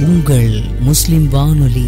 உங்கள் முஸ்லிம் வானொலி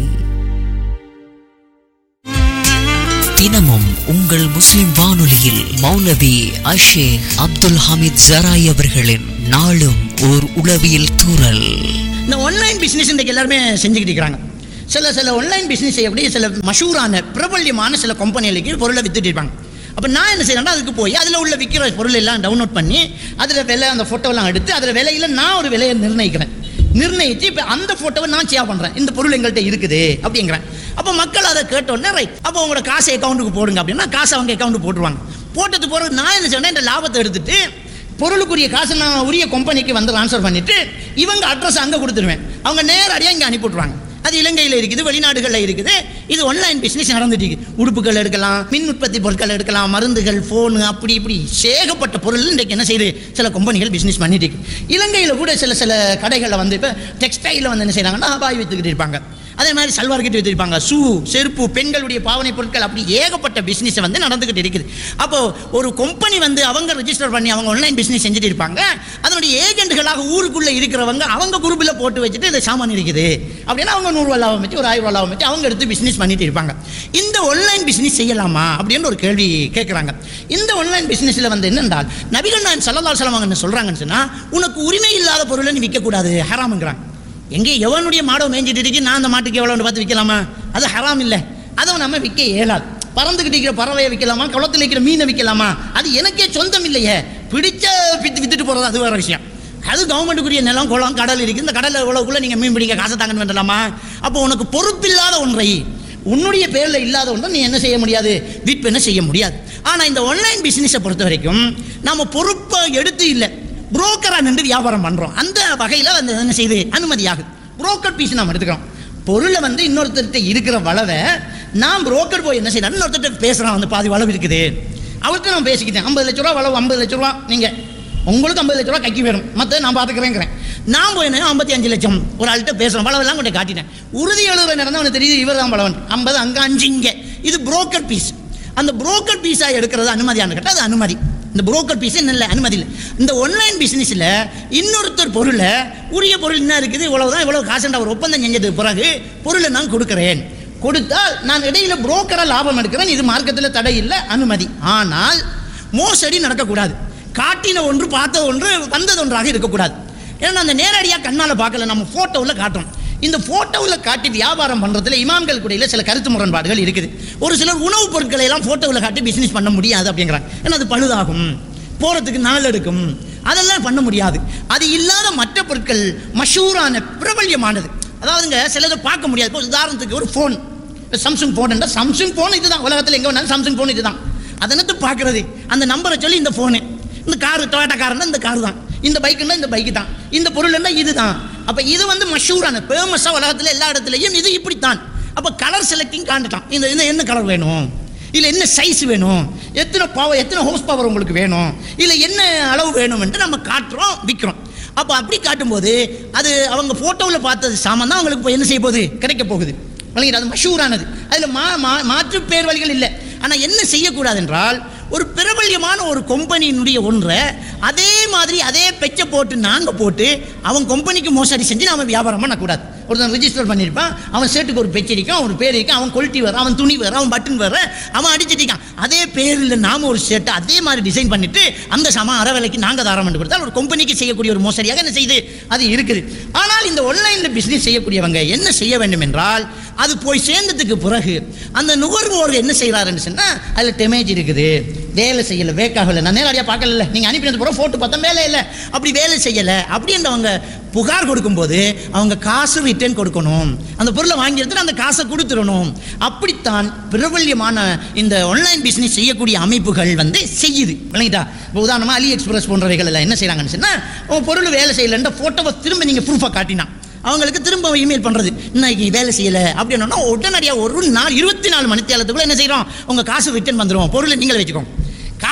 தினமும் உங்கள் முஸ்லிம் வானொலியில் மௌலவி அஷேக் அப்துல் ஹமீத் ஜராய் அவர்களின் நாளும் ஓர் உளவியல் தூறல் இந்த ஆன்லைன் பிஸ்னஸ் இன்றைக்கு எல்லாருமே செஞ்சுக்கிட்டு இருக்கிறாங்க சில சில ஆன்லைன் பிஸ்னஸ் செய்யக்கூடிய சில மஷூரான பிரபல்யமான சில கம்பெனிகளுக்கு பொருளை வித்துட்டு இருப்பாங்க அப்போ நான் என்ன செய்யறேன்னா அதுக்கு போய் அதில் உள்ள விற்கிற பொருள் எல்லாம் டவுன்லோட் பண்ணி அதில் விலை அந்த ஃபோட்டோலாம் எடுத்து அதில் விலையில் நான் ஒரு விலையை நிர்ணயிக்கிறேன் நிர்ணயித்து இப்போ அந்த ஃபோட்டோவை நான் ஷேர் பண்ணுறேன் இந்த பொருள் எங்கள்கிட்ட இருக்குது அப்படிங்கிறேன் அப்போ மக்கள் அதை கேட்டோன்னே ரைட் அப்போ உங்களோட காசை அக்கௌண்ட்டுக்கு போடுங்க அப்படின்னா காசை அவங்க அக்கௌண்ட்டு போட்டுருவாங்க போட்டது போகிறது நான் என்ன செய்வேன்னா இந்த லாபத்தை எடுத்துட்டு பொருளுக்குரிய காசை நான் உரிய கம்பெனிக்கு வந்து ட்ரான்ஸ்ஃபர் பண்ணிட்டு இவங்க அட்ரஸ் அங்கே கொடுத்துருவேன் அவங்க நேரடியாக இங்கே அனுப்பிவிட்ருவாங்க அது இலங்கையில் இருக்குது வெளிநாடுகளில் இருக்குது இது ஆன்லைன் பிஸ்னஸ் நடந்துட்டு இருக்கு உடுப்புகள் எடுக்கலாம் மின் உற்பத்தி பொருட்கள் எடுக்கலாம் மருந்துகள் ஃபோனு அப்படி இப்படி சேகப்பட்ட பொருள் இன்றைக்கு என்ன செய்யுது சில கம்பெனிகள் பிஸ்னஸ் பண்ணிட்டு இருக்கு இலங்கையில் கூட சில சில கடைகளில் வந்து இப்போ டெக்ஸ்டைலில் வந்து என்ன செய்கிறாங்கன்னா பாய் வித்துக்கிட்டு இருப்பாங்க அதே மாதிரி சல்வார் கிட்ட வச்சிருப்பாங்க ஷூ செருப்பு பெண்களுடைய பாவனை பொருட்கள் அப்படி ஏகப்பட்ட பிஸ்னஸ் வந்து நடந்துகிட்டு இருக்குது அப்போ ஒரு கம்பெனி வந்து அவங்க ரெஜிஸ்டர் பண்ணி அவங்க ஆன்லைன் பிஸ்னஸ் செஞ்சுட்டு இருப்பாங்க அதனுடைய ஏஜென்ட்களாக ஊருக்குள்ள இருக்கிறவங்க அவங்க குரூப்பில் போட்டு வச்சுட்டு இந்த சாமான் இருக்குது அப்படின்னா அவங்க நூறுரூவா லாபம் வச்சு ஒரு ஆயிரம் ரூபா லாபம் வச்சு அவங்க எடுத்து பிஸ்னஸ் பண்ணிட்டு இருப்பாங்க இந்த ஆன்லைன் பிஸ்னஸ் செய்யலாமா அப்படின்னு ஒரு கேள்வி கேட்குறாங்க இந்த ஆன்லைன் பிஸ்னஸில் வந்து என்னென்றால் நபிகள் நாயன் சல்லல்லாஹு அலைஹி வஸல்லம் என்ன சொல்கிறாங்கன்னு சொன்னால் உனக்கு உரிமை இல்லாத பொருளை நீ விற்கக்கூடாது ஹராமுங்கிறாங்க எங்கே எவனுடைய மாடை மேய்ஞ்சிட்டு இருக்கு நான் அந்த மாட்டுக்கு எவ்வளோன்னு பார்த்து விற்கலாமா அது ஹராம் இல்லை அதை நம்ம விற்க இயலாது பறந்துக்கிட்டு இருக்கிற பறவையை விற்கலாமா குளத்தில் இருக்கிற மீனை விற்கலாமா அது எனக்கே சொந்தம் இல்லையே பிடிச்ச வித்து வித்துட்டு போகிறது அது வேறு விஷயம் அது கவர்மெண்ட்டுக்குரிய நிலம் குளம் கடல் இருக்குது இந்த கடலில் இவ்வளோக்குள்ளே நீங்கள் மீன் பிடிக்க காசை தாங்கன்னு வேண்டலாமா அப்போ உனக்கு பொறுப்பில்லாத ஒன்றை உன்னுடைய பேரில் இல்லாத ஒன்றை நீ என்ன செய்ய முடியாது விற்பனை செய்ய முடியாது ஆனால் இந்த ஆன்லைன் பிஸ்னஸை பொறுத்த வரைக்கும் நம்ம பொறுப்பை எடுத்து இல்லை புரோக்கராக நின்று வியாபாரம் பண்ணுறோம் அந்த வகையில் வந்து என்ன செய்யுது அனுமதியாகுது புரோக்கர் பீஸ் நம்ம எடுத்துக்கிறோம் பொருளை வந்து இன்னொருத்தர்கிட்ட இருக்கிற வளவை நான் புரோக்கர் போய் என்ன செய்யறேன் இன்னொருத்தர்கிட்ட பேசுகிறான் வந்து பாதி வளவு இருக்குது அவர்கிட்ட நான் பேசிக்கிட்டேன் ஐம்பது லட்ச ரூபா வளவு ஐம்பது லட்ச ரூபா நீங்கள் உங்களுக்கு ஐம்பது லட்ச ரூபா கைக்கு வேணும் மற்ற நான் பார்த்துக்கிறேங்கிறேன் நான் போய் என்ன ஐம்பத்தி அஞ்சு லட்சம் ஒரு ஆள்கிட்ட பேசுகிறேன் வளவெல்லாம் கொண்டு காட்டினேன் உறுதி எழுதுற நேரம் தான் அவனுக்கு தெரியுது இவர் தான் வளவன் ஐம்பது அங்கே அஞ்சு இங்கே இது புரோக்கர் பீஸ் அந்த புரோக்கர் பீஸாக எடுக்கிறது அனுமதியானு கேட்டால் அது அனுமதி இந்த புரோக்கர் பீஸ் இல்லை அனுமதி இல்லை இந்த ஆன்லைன் பிஸ்னஸில் இன்னொருத்தர் பொருளை உரிய பொருள் என்ன இருக்குது இவ்வளவு தான் இவ்வளவு காசுன்ற ஒரு ஒப்பந்தம் செஞ்சதுக்கு பிறகு பொருளை நான் கொடுக்குறேன் கொடுத்தால் நான் இடையில புரோக்கராக லாபம் எடுக்கிறேன் இது மார்க்கத்தில் தடை இல்லை அனுமதி ஆனால் மோசடி நடக்கக்கூடாது காட்டின ஒன்று பார்த்த ஒன்று வந்தது ஒன்றாக இருக்கக்கூடாது ஏன்னா அந்த நேரடியாக கண்ணால் பார்க்கல நம்ம ஃபோட்டோவில் காட்டுறோம் இந்த ஃபோட்டோவில் காட்டி வியாபாரம் பண்ணுறதுல இமாம்கள் கூடையில் சில கருத்து முரண்பாடுகள் இருக்குது ஒரு சிலர் உணவுப் பொருட்களை எல்லாம் ஃபோட்டோவில் காட்டி பிஸ்னஸ் பண்ண முடியாது அப்படிங்கிறாங்க ஏன்னா அது பழுதாகும் போகிறதுக்கு நாள் எடுக்கும் அதெல்லாம் பண்ண முடியாது அது இல்லாத மற்ற பொருட்கள் மஷூரான பிரபல்யமானது அதாவதுங்க சிலதை பார்க்க முடியாது இப்போ உதாரணத்துக்கு ஒரு ஃபோன் சாம்சங் ஃபோன் என்றால் சாம்சங் ஃபோன் இதுதான் உலகத்தில் எங்கே வேணாலும் சாம்சங் ஃபோன் இதுதான் அதனத்து பார்க்குறது அந்த நம்பரை சொல்லி இந்த ஃபோனு இந்த காரு டொயோட்டா காருன்னா இந்த கார் தான் இந்த பைக்குன்னா இந்த பைக்கு தான் இந்த பொருள்னா இதுதான் அப்போ இது வந்து மஷூரான ஃபேமஸாக உலகத்தில் எல்லா இடத்துலையும் இது இப்படித்தான் அப்போ கலர் செலக்டிங் காண்டுட்டான் இந்த இந்த என்ன கலர் வேணும் இல்லை என்ன சைஸ் வேணும் எத்தனை பவர் எத்தனை ஹோஸ் பவர் உங்களுக்கு வேணும் இல்லை என்ன அளவு வேணும்ன்ட்டு நம்ம காட்டுறோம் விற்கிறோம் அப்போ அப்படி காட்டும்போது அது அவங்க ஃபோட்டோவில் பார்த்தது சாமான் தான் அவங்களுக்கு இப்போ என்ன செய்ய போகுது கிடைக்க போகுது விளங்கிட்டு அது மஷூரானது அதில் மா மா மாற்று பேர் வழிகள் இல்லை ஆனால் என்ன செய்யக்கூடாது என்றால் ஒரு பிரபல்யமான ஒரு கம்பெனியினுடைய ஒன்றை அதே மாதிரி அதே பெச்சை போட்டு நாங்கள் போட்டு அவன் கம்பெனிக்கு மோசடி செஞ்சு நாம வியாபாரம் பண்ணக்கூடாது ஒருத்தன் ரிஜிஸ்டர் பண்ணியிருப்பான் அவன் சேட்டுக்கு ஒரு பெச்சு இருக்கும் அவன் பேர் இருக்கும் அவன் கொல்ட்டி வர அவன் துணி வர அவன் பட்டன் வர அவன் அடிச்சிட்டிருக்கான் அதே பேரில் நாம ஒரு ஷர்ட்டை அதே மாதிரி டிசைன் பண்ணிட்டு அந்த சம அரை விலைக்கு நாங்கள் தாரம் பண்ணி கொடுத்தால் ஒரு கம்பெனிக்கு செய்யக்கூடிய ஒரு மோசடியாக என்ன செய்யுது அது இருக்குது ஆனால் இந்த ஆன்லைனில் பிஸ்னஸ் செய்யக்கூடியவங்க என்ன செய்ய வேண்டும் என்றால் அது போய் சேர்ந்ததுக்கு பிறகு அந்த நுகர்வோர் என்ன செய்கிறாருன்னு சொன்னால் அதில் டெமேஜ் இருக்குது வேலை செய்யலை வேக்காகலை நான் நேரடியாக பார்க்கல நீங்கள் அனுப்பினது பிறகு ஃபோட்டோ பார்த்தா வேலை இல்லை அப்படி வேலை செய்யலை அப்படின்றவங்க புகார் கொடுக்கும்போது அவங்க காசு ரிட்டர்ன் கொடுக்கணும் அந்த பொருளை வாங்கி எடுத்துட்டு அந்த காசை கொடுத்துடணும் அப்படித்தான் பிரபல்யமான இந்த ஆன்லைன் பிஸ்னஸ் செய்யக்கூடிய அமைப்புகள் வந்து செய்யுது விளங்கிட்டா இப்போ உதாரணமாக அலி எக்ஸ்பிரஸ் போன்றவைகள் எல்லாம் என்ன செய்கிறாங்கன்னு சொன்னால் உன் பொருள் வேலை செய்யலைன்ற ஃபோட்டோவை திரும்ப நீங்கள் ப்ரூஃபாக காட்டினா அவங்களுக்கு திரும்ப இமெயில் பண்ணுறது இன்னைக்கு வேலை செய்யலை அப்படின்னா உடனடியாக ஒரு நாள் இருபத்தி நாலு மணி தேலத்துக்குள்ள என்ன செய்கிறோம் உங்கள் காசு ரிட்டர்ன் வந்துடும் பொருளை நீங்களே வச்சுக்கோங்க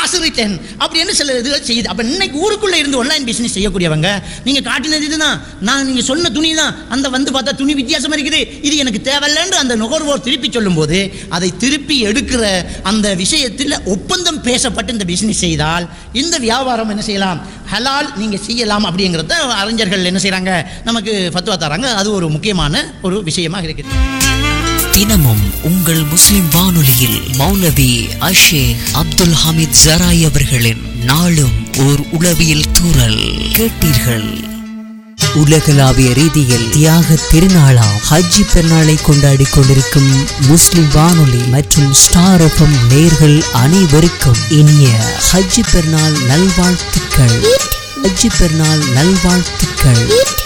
காசு அப்படின்னு சில இதுகள் செய்யுது அப்போ இன்னைக்கு ஊருக்குள்ளே இருந்து ஆன்லைன் பிஸ்னஸ் செய்யக்கூடியவங்க நீங்கள் காட்டினது இதுதான் நான் நீங்கள் சொன்ன துணி தான் அந்த வந்து பார்த்தா துணி வித்தியாசமாக இருக்குது இது எனக்கு தேவையில்லைன்னு அந்த நுகர்வோர் திருப்பி சொல்லும்போது அதை திருப்பி எடுக்கிற அந்த விஷயத்தில் ஒப்பந்தம் பேசப்பட்டு இந்த பிஸ்னஸ் செய்தால் இந்த வியாபாரம் என்ன செய்யலாம் ஹலால் நீங்கள் செய்யலாம் அப்படிங்கிறத அறிஞர்கள் என்ன செய்கிறாங்க நமக்கு ஃபத்வா தராங்க அது ஒரு முக்கியமான ஒரு விஷயமாக இருக்குது தினமும் உங்கள் முஸ்லிம் வானொலியில் மௌலவி அஷேக் அப்துல் ஹமீத் ஜராய் அவர்களின் நாளும் ஓர் உளவியல் தூறல் கேட்டீர்கள் உலகளாவிய ரீதியில் தியாக திருநாளாம் ஹஜ்ஜி பெருநாளை கொண்டாடி கொண்டிருக்கும் முஸ்லிம் வானொலி மற்றும் ஸ்டார் எஃப்எம் நேர்கள் அனைவருக்கும் இனிய ஹஜ்ஜி பெருநாள் நல்வாழ்த்துக்கள் ஹஜ்ஜி பெருநாள் நல்வாழ்த்துக்கள்